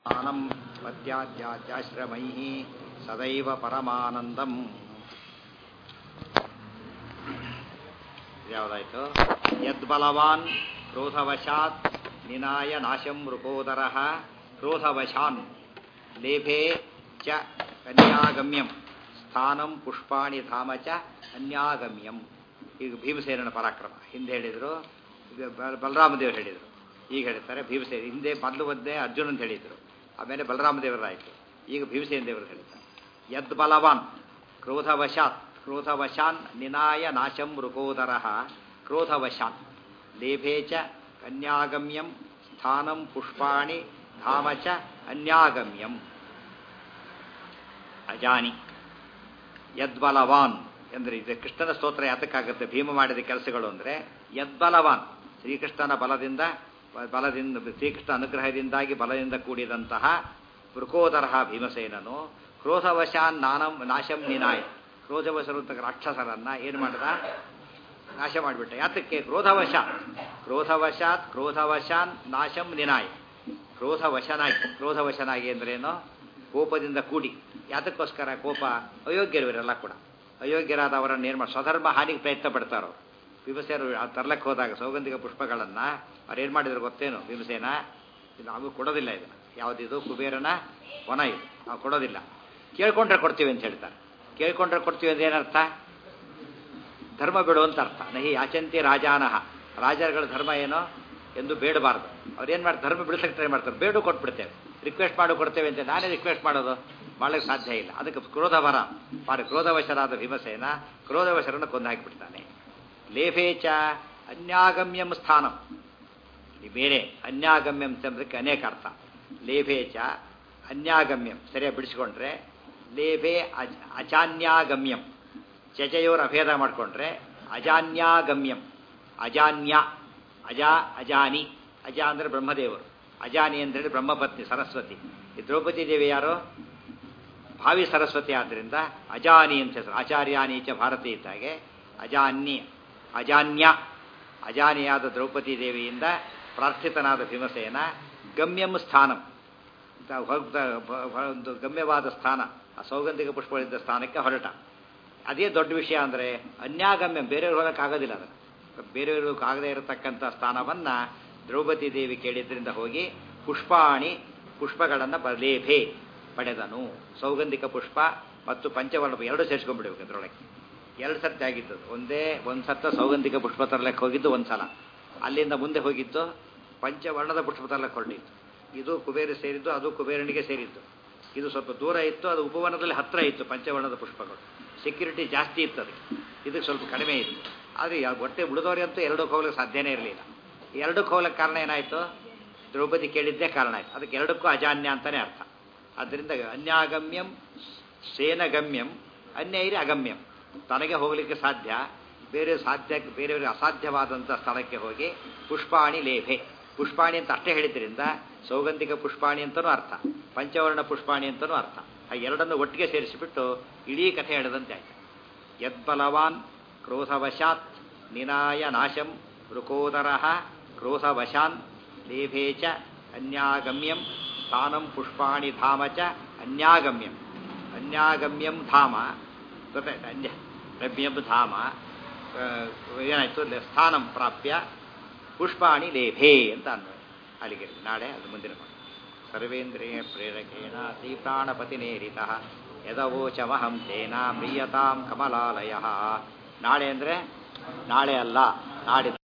ಜ್ಞಾನಂ ಪದ್ಯಾದ್ಯಾಶ್ರಮೈಃ ಸದೈವ ಪರಮಾನಂದಂ ಯಾವುದಾಯ್ತು ಯದ್ಬಲವಾನ್ ಕ್ರೋಧವಶಾತ್ ನಿನಾಯ ನಾಶಂ ಮೃಗೋದರಃ ಕ್ರೋಧವಶಾನ್ ಲೇಭೆ ಚ ಕನ್ಯಾಗಮ್ಯಂ ಸ್ಥಾನಂ ಪುಷ್ಪಾಣಿ ಧಾಮ ಚ ಅನ್ಯಾಗಮ್ಯಂ ಈಗ ಭೀಮಸೇನನ ಪರಾಕ್ರಮ ಹಿಂದೆ ಹೇಳಿದರು ಬಲರಾಮದೇವರು ಹೇಳಿದರು ಈಗ ಹೇಳ್ತಾರೆ ಭೀಮಸೇನ ಹಿಂದೆ ಮೊದಲು ಒಂದೇ ಅರ್ಜುನ್ ಅಂತ ಹೇಳಿದರು ಆಮೇಲೆ ಬಲರಾಮದೇವರಾಯಿತು ಈಗ ಭೀಮಸೇನ ದೇವರು ಹೇಳ್ತಾರೆ ಯದ್ ಬಲವಾನ್ ಕ್ರೋಧವಶಾತ್ ಕ್ರೋಧವಶಾನ್ ನಿನಾಯ ನಾಶಂ ಮೃಗೋದರ ಕ್ರೋಧವಶಾನ್ ಲೇಭೆ ಚ ಕನ್ಯಾಗಮ್ಯಂ ಸ್ಥಾನಂ ಪುಷ್ಪಾಣಿ ಧಾಮ ಚ ಅನ್ಯಾಗಮ್ಯಂ ಅಜಾನಿ ಯದ್ಬಲವಾನ್ ಅಂದರೆ ಇದು ಕೃಷ್ಣನ ಸ್ತೋತ್ರ ಯಾತಕ್ಕಾಗುತ್ತೆ ಭೀಮ ಮಾಡಿದ ಕೆಲಸಗಳು ಅಂದರೆ ಯದ್ಬಲವಾನ್ ಶ್ರೀಕೃಷ್ಣನ ಬಲದಿಂದ ಬಲದಿಂದ ಶ್ರೀಕೃಷ್ಣ ಅನುಗ್ರಹದಿಂದಾಗಿ ಬಲದಿಂದ ಕೂಡಿದಂತಹ ವೃಕೋದರಹ ಭೀಮಸೇನನು ಕ್ರೋಧವಶಾನ್ ನಾನಂ ನಾಶಂ ನಿನಾಯ ಕ್ರೋಧವಶರು ಅಂತ ರಾಕ್ಷಸರನ್ನ ಏನು ಮಾಡಿದ ನಾಶ ಮಾಡಿಬಿಟ್ಟ ಯಾತಕ್ಕೆ ಕ್ರೋಧವಶಾತ್ ಕ್ರೋಧವಶಾತ್ ಕ್ರೋಧವಶಾನ್ ನಾಶಂ ನಿನಾಯ ಕ್ರೋಧವಶನಾಗಿ ಕ್ರೋಧವಶನಾಗಿ ಅಂದ್ರೇನು ಕೋಪದಿಂದ ಕೂಡಿ ಯಾತಕ್ಕೋಸ್ಕರ ಕೋಪ ಅಯೋಗ್ಯರು ಇವರೆಲ್ಲ ಕೂಡ ಅಯೋಗ್ಯರಾದ ಅವರನ್ನು ಏನು ಮಾಡಿ ಸ್ವಧರ್ಮ ಹಾನಿಗೆ ಪ್ರಯತ್ನ ಪಡ್ತಾರೋ ಭೀಮಸೇನರು ತರ್ಲಕ್ಕೆ ಹೋದಾಗ ಸೌಗಂಧಿಕ ಪುಷ್ಪಗಳನ್ನು ಅವ್ರು ಏನು ಮಾಡಿದ್ರು ಗೊತ್ತೇನು ಭೀಮಸೇನ ನಾವು ಕೊಡೋದಿಲ್ಲ ಇದನ್ನು ಯಾವುದಿದು ಕುಬೇರನ ವನ ಇದು ನಾವು ಕೊಡೋದಿಲ್ಲ ಕೇಳ್ಕೊಂಡ್ರೆ ಕೊಡ್ತೀವಿ ಅಂತ ಹೇಳ್ತಾರೆ ಕೇಳ್ಕೊಂಡ್ರೆ ಕೊಡ್ತೀವಿ ಅಂತ ಏನರ್ಥ ಧರ್ಮ ಬಿಡು ಅಂತ ಅರ್ಥ ನಹಿ ಯಾಚಂತಿ ರಾಜಾನಹ ರಾಜರುಗಳ ಧರ್ಮ ಏನೋ ಎಂದು ಬೇಡಬಾರ್ದು ಅವ್ರು ಏನು ಮಾಡ್ತಾರೆ ಧರ್ಮ ಬಿಡಿಸಕ್ಕೆ ಟ್ರೈ ಮಾಡ್ತಾರೆ ಬೇಡು ಕೊಟ್ಬಿಡ್ತೇವೆ ರಿಕ್ವೆಸ್ಟ್ ಮಾಡು ಕೊಡ್ತೇವೆ ಅಂತ ನಾನೇ ರಿಕ್ವೆಸ್ಟ್ ಮಾಡೋದು ಮಾಡಲಿಕ್ಕೆ ಸಾಧ್ಯ ಇಲ್ಲ ಅದಕ್ಕೆ ಕ್ರೋಧವರ ಪಾರಿ ಕ್ರೋಧವಶರಾದ ಭೀಮಸೇನ ಕ್ರೋಧವಶರನ್ನು ಕೊಂದು ಹಾಕಿಬಿಡ್ತಾನೆ ಲೇಫೇಚ ಅನ್ಯಾಗಮ್ಯಂ ಸ್ಥಾನಂ ಬೇರೆ ಅನ್ಯಾಗಮ್ಯಂ ಎಂಬುದಕ್ಕೆ ಅನೇಕ ಅರ್ಥ ಲೇಫೇಚ ಅನ್ಯಾಗಮ್ಯಂ ಸರಿಯಾಗಿ ಬಿಡಿಸ್ಕೊಂಡ್ರೆ ಲೇಫೆ ಅಜ ಅಚಾನ್ಯಾಗಮ್ಯಂ ಚಚಯೋರ ಅಭೇದ ಮಾಡಿಕೊಂಡ್ರೆ ಅಜಾನ್ಯಾಗಮ್ಯಂ ಅಜಾನ್ಯ ಅಜ ಅಜಾನಿ ಅಜ ಅಂದರೆ ಬ್ರಹ್ಮದೇವರು ಅಜಾನಿ ಅಂತೇಳಿ ಬ್ರಹ್ಮಪತ್ನಿ ಸರಸ್ವತಿ ಈ ದ್ರೌಪದಿ ದೇವಿ ಯಾರು ಭಾವಿ ಸರಸ್ವತಿ ಆದ್ದರಿಂದ ಅಜಾನಿ ಅಂತ ಹೆಸರು ಆಚಾರ್ಯಾನಿ ಚ ಭಾರತಿ ಇದ್ದಾಗೆ ಅಜಾನ್ಯ ಅಜಾನ್ಯ ಅಜಾನಿಯಾದ ದ್ರೌಪದಿ ದೇವಿಯಿಂದ ಪ್ರಾರ್ಥಿತನಾದ ಭೀಮಸೇನ ಗಮ್ಯಂ ಸ್ಥಾನಂ ಒಂದು ಗಮ್ಯವಾದ ಸ್ಥಾನ ಆ ಸೌಗಂಧಿಕ ಪುಷ್ಪಗಳಿದ್ದ ಸ್ಥಾನಕ್ಕೆ ಹೊರಟ ಅದೇ ದೊಡ್ಡ ವಿಷಯ ಅಂದರೆ ಅನ್ಯಾಗಮ್ಯ ಬೇರೆಯವ್ರು ಹೋಗೋಕ್ಕಾಗೋದಿಲ್ಲ ಅದನ್ನು ಬೇರೆಯವ್ರಿಗೆ ಆಗದೇ ಇರತಕ್ಕಂಥ ಸ್ಥಾನವನ್ನು ದ್ರೌಪದಿ ದೇವಿ ಕೇಳಿದ್ರಿಂದ ಹೋಗಿ ಪುಷ್ಪಾಣಿ ಪುಷ್ಪಗಳನ್ನು ಬಲೇಭೆ ಪಡೆದನು ಸೌಗಂಧಿಕ ಪುಷ್ಪ ಮತ್ತು ಪಂಚವರ್ಣ ಎರಡು ಸೇರಿಸ್ಕೊಂಡ್ಬಿಡ್ಬೇಕು ಅದರೊಳಗೆ ಎರಡು ಸತ್ಯ ಆಗಿದ್ದದು ಒಂದೇ ಒಂದು ಸತ್ತ ಸೌಗಂಧಿಕ ಪುಷ್ಪ ತರಲಿಕ್ಕೆ ಹೋಗಿದ್ದು ಒಂದು ಸಲ ಅಲ್ಲಿಂದ ಮುಂದೆ ಹೋಗಿದ್ದು ಪಂಚವರ್ಣದ ಪುಷ್ಪ ತರಲಿಕ್ಕೆ ಹೊರಟಿತ್ತು ಇದು ಕುಬೇರ ಸೇರಿದ್ದು ಅದು ಕುಬೇರನಿಗೆ ಸೇರಿದ್ದು ಇದು ಸ್ವಲ್ಪ ದೂರ ಇತ್ತು ಅದು ಉಪವನದಲ್ಲಿ ಹತ್ತಿರ ಇತ್ತು ಪಂಚವರ್ಣದ ಪುಷ್ಪಗಳು ಸೆಕ್ಯೂರಿಟಿ ಜಾಸ್ತಿ ಇತ್ತು ಅದಕ್ಕೆ ಇದಕ್ಕೆ ಸ್ವಲ್ಪ ಕಡಿಮೆ ಇತ್ತು ಆದರೆ ಹೊಟ್ಟೆ ಉಳಿದವರಂತೂ ಎರಡಕ್ಕೆ ಹೋಗ್ಲಿಕ್ಕೆ ಸಾಧ್ಯನೇ ಇರಲಿಲ್ಲ ಎರಡಕ್ಕೆ ಹೋಗ್ಲಿಕ್ಕೆ ಕಾರಣ ಏನಾಯಿತು ದ್ರೌಪದಿ ಕೇಳಿದ್ದೇ ಕಾರಣ ಆಯಿತು ಅದಕ್ಕೆ ಎರಡಕ್ಕೂ ಅಜಾನ್ಯ ಅಂತಲೇ ಅರ್ಥ ಆದ್ದರಿಂದ ಅನ್ಯಾಗಮ್ಯಂ ಸೇನಗಮ್ಯಂ ಅನ್ಯೈರಿ ಅಗಮ್ಯಂ ತನಗೆ ಹೋಗಲಿಕ್ಕೆ ಸಾಧ್ಯ ಬೇರೆ ಸಾಧ್ಯ ಬೇರೆಯವರಿಗೆ ಅಸಾಧ್ಯವಾದಂಥ ಸ್ಥಳಕ್ಕೆ ಹೋಗಿ ಪುಷ್ಪಾಣಿ ಲೇಭೆ ಪುಷ್ಪಾಣಿ ಅಂತ ಅಷ್ಟೇ ಹೇಳಿದ್ರಿಂದ ಸೌಗಂಧಿಕ ಪುಷ್ಪಾಣಿ ಅಂತಲೂ ಅರ್ಥ ಪಂಚವರ್ಣ ಪುಷ್ಪಾಣಿ ಅಂತಲೂ ಅರ್ಥ ಆ ಎರಡನ್ನು ಒಟ್ಟಿಗೆ ಸೇರಿಸಿಬಿಟ್ಟು ಇಡೀ ಕಥೆ ಹೇಳಿದಂತೆ ಆಯ್ತು ಯದ್ಬಲವಾನ್ ಕ್ರೋಧವಶಾತ್ ನಿನಾಯ ನಾಶಂ ವೃಕೋದರ ಕ್ರೋಧವಶಾನ್ ಲೇಭೆ ಚ ಅನ್ಯಾಗಮ್ಯಂ ಸ್ಥಾನಂ ಪುಷ್ಪಾಣಿ ಧಾಮ ಚ ಅನ್ಯಾಗಮ್ಯಂ ಅನ್ಯಾಗಮ್ಯಂ ಧಾಮ ಗೊತ್ತಾಯ್ತು ಅನ್ಯ ರಮ್ಯಂ ಧಾಮ ಏನಾಯ್ತು ಸ್ಥಾನಂ ಪ್ರಾಪ್ಯ ಪುಷ್ಪಾಣಿ ಲೇಭೆ ಅಂತ ಅನ್ವಯ ಅಲ್ಲಿಗೆ ನಾಳೆ ಅದು ಮುಂದಿನ ಸರ್ವೇಂದ್ರಿಯ ಪ್ರೇರಕೇಣ ಶ್ರೀಪ್ರಾಣಪತಿನೇರಿತ ಯದವೋಚಮಹಂ ತೇನ ಪ್ರಿಯತಾಂ ಕಮಲಾಲಯ ನಾಳೆ ಅಂದರೆ ನಾಳೆ ಅಲ್ಲ ನಾಡಿದ್ದು